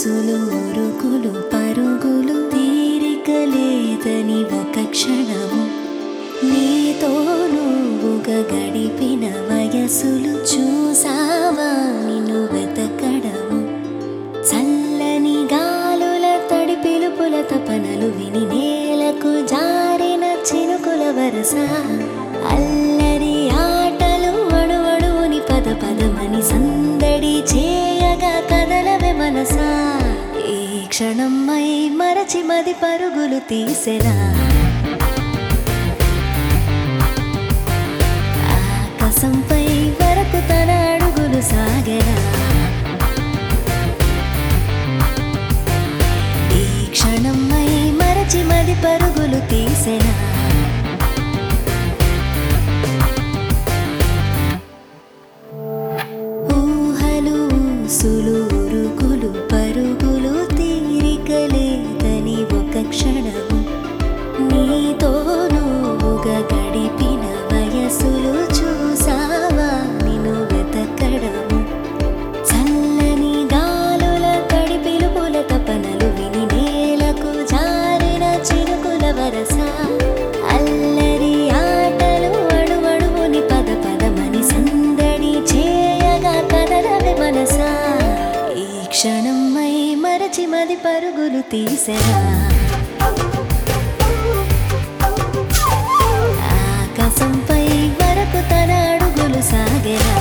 ఊసులు ఉరుకులు పరుగులు తీరిక లేదని ఒక క్షణము నీతో నువ్వుగా గడిపిన వయసులు చూసావా నిన్ను వెతకడము చల్లని గాలుల తడి పిలుపుల తపనలు విని నేలకు జారిన చినుకుల వరస అల్లరి ఆటలు అణువణువుని పద పదమని సందడి చేయగా కదలవే మనసా ఈ క్షణమై మరచి మది పరుగులు తీసెనా ఆకాశంపై వరకు తన అడుగులు సాగెనా ఈ క్షణమై మరచి మది పరుగులు తీసెనా ఊహలు ఊసులు ఉరుకులు పరుగులు తీరిక లేదని ఒక క్షణము నీతో నువ్వుగా గడిపిన వయసులు చూసావా నిన్ను వెతకడము చల్లని గాలుల తడి పిలుపుల తపనలు విని నేలకు జారిన చినుకుల వరస అల్లరి ఆటలు అడువడువుని పద పదమని సందడి చేయగా కదలవే మనసా ఈ క్షణమై మరచి మది పరుగులు తీసెనా ఆకాశంపై వరకు తన అడుగులు సాగెనా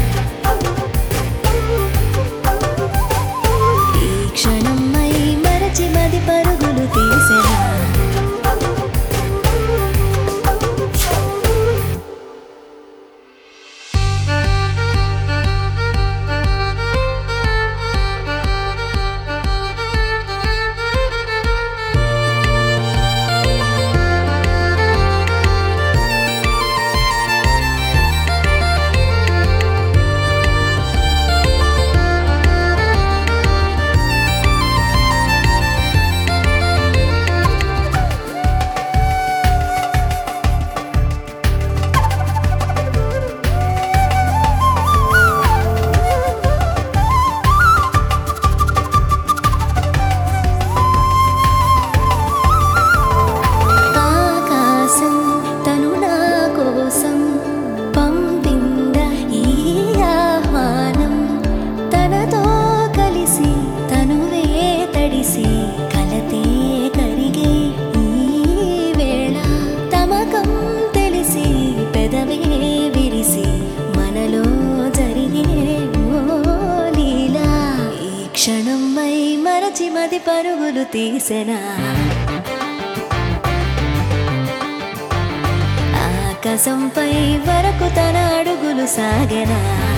ఈ క్షణమై మరచి మది పరుగులు తీసెనా ఆకాశం తను నా కోసం పంపింద ఈ ఆహ్వానం తనతో కలిసి తనువే తడిసి కలతే కరిగే ఈ వేళ తమకం తెలిసి పెదవే విరిసి మనలో జరిగే ఓ లీలా ఈ క్షణమై మరచి మది పరుగులు తీసెనా ఆకాశంపై వరకు తన అడుగులు సాగెనా